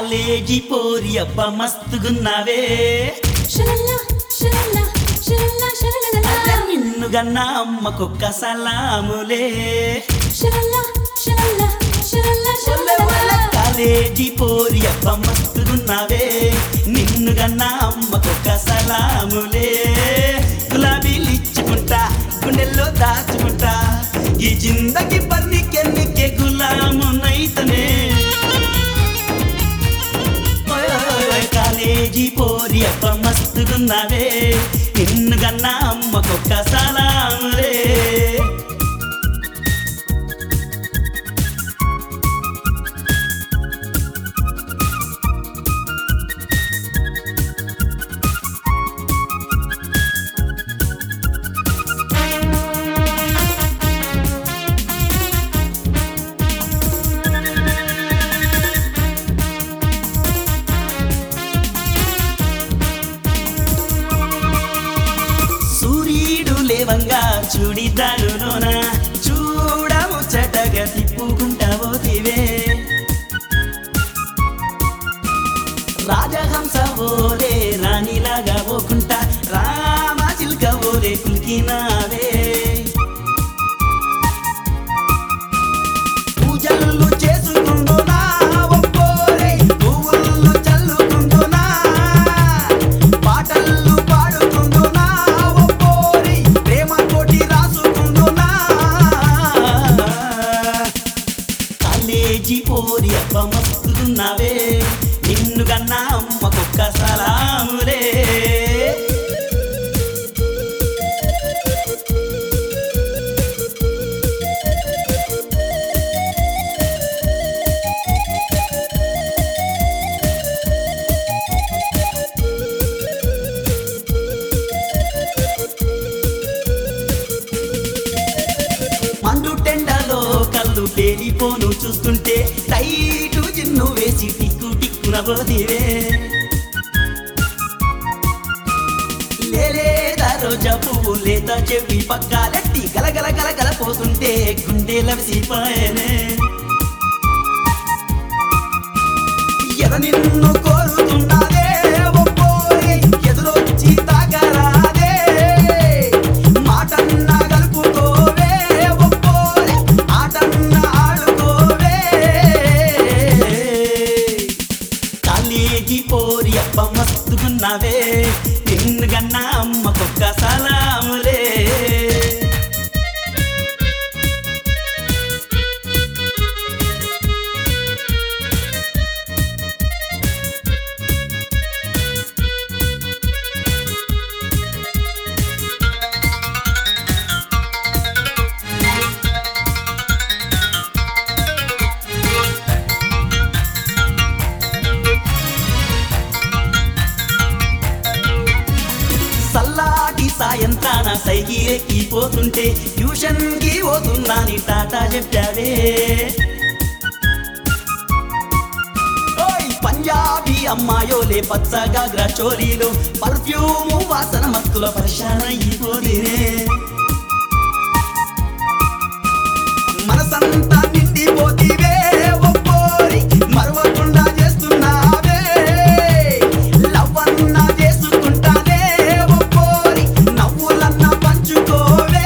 college పోరి అబ్బ మస్తుగున్నావే షలల్లా షలల్లా షలల్లా షలలలలా నిన్ను గన్న అమ్మకొక్క సలాములే షలల్లా షలల్లా షలల్లా షలలలలా కాలేజీ పోరి అబ్బ మస్తుగున్నావే నిన్ను గన్న అమ్మకొక్క సలాములే గులాబీలు ఇచ్చుకుంటా గుండెల్లో దాచుకుంటా ఈ జిందగి పర్నికెన్నికే గులామునైతనే ఓయ్ ఓయ్ ఓయ్ కాలేజీ పోరి అబ్బ మస్తుగున్నావే నిన్ను గన్న అమ్మకొక్క సలాములే సూర్యుడు లేవంగా చూడిదాడులోన చూడము చటగా తిప్పుకుంటావో దివే రాజహంస ఓలే రాణిలాగా పోకుంటా రామ చిల్క ఓలే కులికినావే పూజలు చేసుకుందునా ఒక్కోరే పువ్వులు చల్లుకుందునా పాటలు పాడుకుందునా ఒక్కోరి ప్రేమ కోటి రాసుకుందునా కాలేజీ పోరి అబ్బ మస్తున్నవే నిన్ను కన్నా అమ్మకొక్క సలాములే మండు టెండలో కళ్ళు పేలిపోను చూస్తుంటే టైటు జిన్ను వేసి టిక్కు టిక్కున పోదివే లేలేదా రోజా పువ్వు లేత చెవి పక్కాలెట్టి గలగల గలగల పోతుంటే గుండె లవిసిపోయేనే ఎద నిన్ను కోరుతున్నదే ఒక్కోరి ఎదురొచ్చి తాగరాదే మాటన్న గలుపుకోవే ఒక్కోరి ఆటన్న ఆడుకోవే కాలేజీ పోరి అబ్బ మస్తుకున్నావే నిన్ను గన్నా అమ్మకొక్క సలాములే సల్లాటి సాయంత్రాన సైకి ఎక్కిపోతుంటే ట్యూషన్ కి పోతున్నాని టాటా చెప్పావే ఓయ్ పంజాబీ అమ్మాయోలే పచ్చగా గ్రచోరీలు పర్ఫ్యూము వాసన మత్తుల పరిశాన అయిపోదినే మనసంతా నిండిపోతివే ఒక్కోరి మరవకుండా చేస్తున్నావే లవ్వన్నా చేసుకుంటానే ఒక్కోరి నవ్వులన్న పంచుకోవే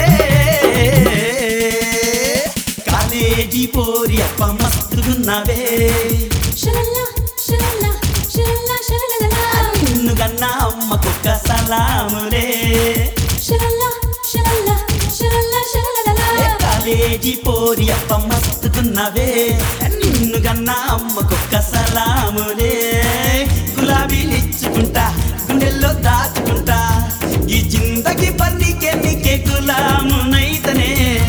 కాలేజీ పోరి అప్ప మస్తుగున్నావే షలల్లా షలల్లా షలల్లా షలలలలా నిన్ను గన్నా అమ్మకొక్క సలాములే షలల్లా షలల్లా షలల్లా షలలలలా ఏ కాలేజీ పోరి అప్ప మస్తుకున్నవే నిన్ను గన్నా అమ్మకొక్క సలాములే గులాబీలు ఇచ్చుకుంటా గుండెల్లో దాచుకుంటా ఈ జిందగి పన్నికే నీకే గులామునైతనే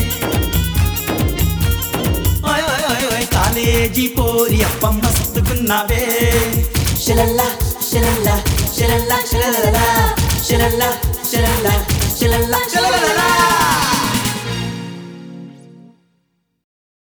ఓయ్ ఓయ్ ఓయ్ ఓయ్ కాలేజీ పోరి అప్ప మస్తుకున్నవే షలల్లా షలల్లా షలల్లా షలలలా షలల్లా షలల్లా షలల్లా షలల్లా